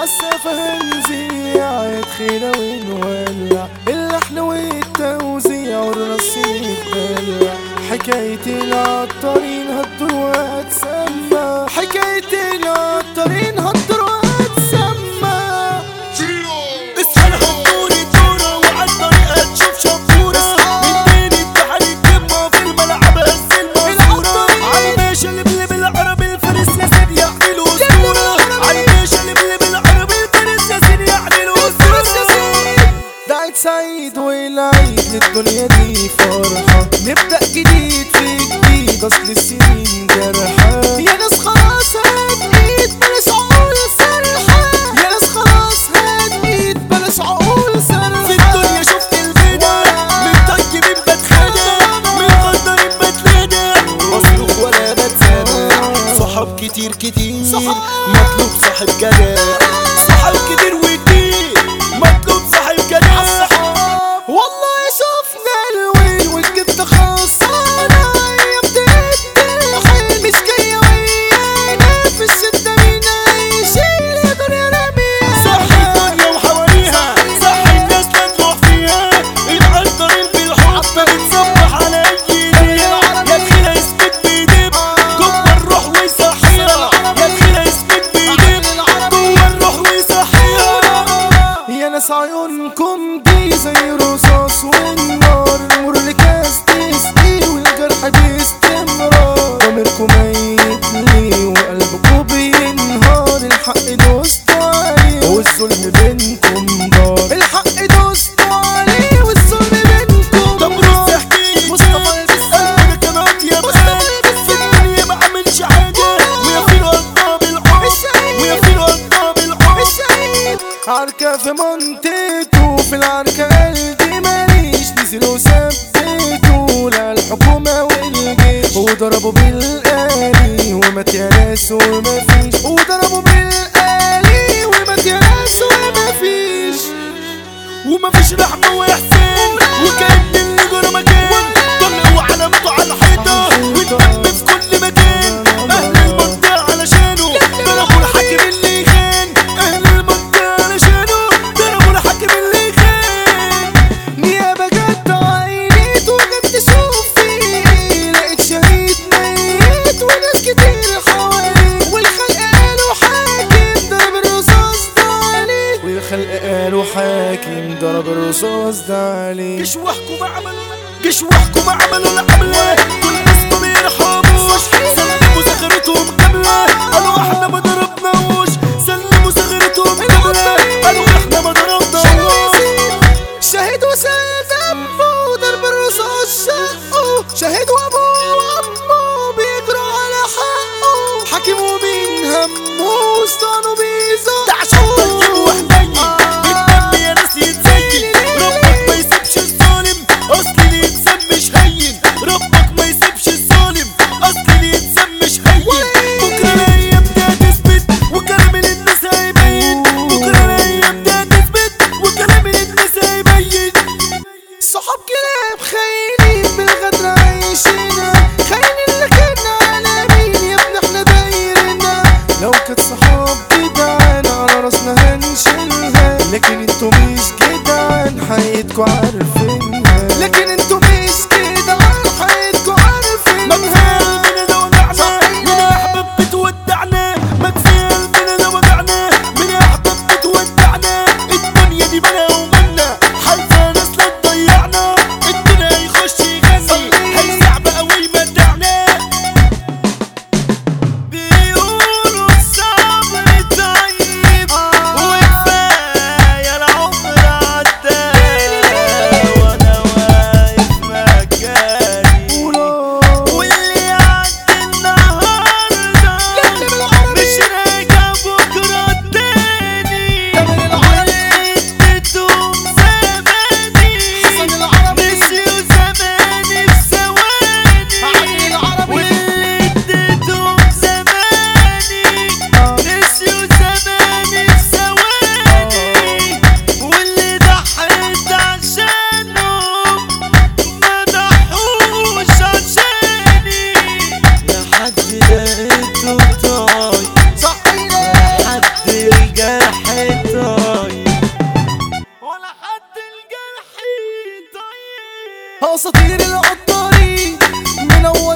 عالسقف هنزيع يدخينا ونولع اللحن والتوزيع والرص يتدلع حكاية العطارين هتدور وهتسمع حكاية العطارين هتدور وهتسمع اصحى الهبوري الدورة وعلى الطريقة تشوف شبورة من بين التحري الكمة في الملعب هز المنصورة عالباشا اللي بلي بالعربي الفارس ياسين يعملوا اسطورة عالباشا اللي بلي بالعربي الفارس ياسين يعملوا اسطورة ده عيد سعيد والعيد للدنيا دي فرحة نبدأ جديد في جديد أصل السنين جرحة يا ناس خلاص هتميت بلاش عقول سرحة يا ناس خلاص هتميت بلاش عقول سرحة في الدنيا شفت البدا من طيبين بتخانق من غدارين بتلاقى مصروف ولا بتسامح صحاب كتير كتير صحاب. مطلوب صاحب جدع صحاب كتير وكتير مطلوب صاحب جدع والله شفنا الويل والجد خلصانة يا بتتحل مش جاية ويانا في الشدة مين هيشيل يا دنيا رميها صح الدنيا وحواليها صح الناس لا تروح فيها العنطرين بالحب بتصبح على اي ليلة يا تخيلة يثبت بيدب جوه الروح ويصحيها يا تخيلة يثبت بيدب جوه الروح ويصحيها يا ناس عيونكم دي زي رصاص والنار المر لكاس تسقي والجرح باستمرار ضميركم ميت لي وقلبكم بينهار الحق دوستوا عليه والظلم بينكم دار الحق دوستوا عليه والظلم بينكم طب دار رز احكي مصطفى البسام. انا كانت يا بقى في الدنيا ما عملش حاجة ويا فين قضى بالحب الشهيد. ويا فين قضى بالحب الشهيد عركة في منطقته في العركة قلبي ماليش نزل وثبته لا الحكومة والجيش وضربوا بالآلي ومات يا ناس ومفيش وضربوا بالآلي ومات يا ناس ومفيش ومفيش رحمة وإحسان وكأن اللي جرى مكان طلعوا علامته على الحيطة والدم في كل مكان أهل المنطقة علشانه ضربوا الحاكم اللي خان أهل المنطقة علشانه ضربوا الحاكم اللي خان نيابة جت عينيت وجت تشوف فيه لقيت شهيد ميت وناس كتير حواليه والخلق قالوا حاكم ضرب الرصاص ده عليه والخلق قالوا حاكم ضرب الرصاص ده عليه جيش وحكم عمل جيش وحكم عملوا العملة كل الناس ما بيرحموش سلموا زغرتهم كاملة قالوا احنا ما ضربناوش سلموا زغرتهم كاملة قالوا احنا ما ضربناوش شهيد وسال ذنبه ضرب الرصاص شقه شهيد وابوه وامه بيجروا على حقه حاكم ومين همه استانوا بيزقوا ده عشان طيب وحنين الدم يا ناس يتزين ربك ما يسيبش الظالم اصل اللي يتسم مش هين ربك ما يسيبش الظالم اصل اللي يتسم مش هين بكره الايام دي هتثبت وكلام الناس هيبين بكره الايام دي هتثبت وكلام الناس هيبين صحاب كلاب خاينين بالغدر عايشينا خاينين لكن على مين يا ابني احنا دايرنا لو كانت صحاب كده اساطير العطارين منور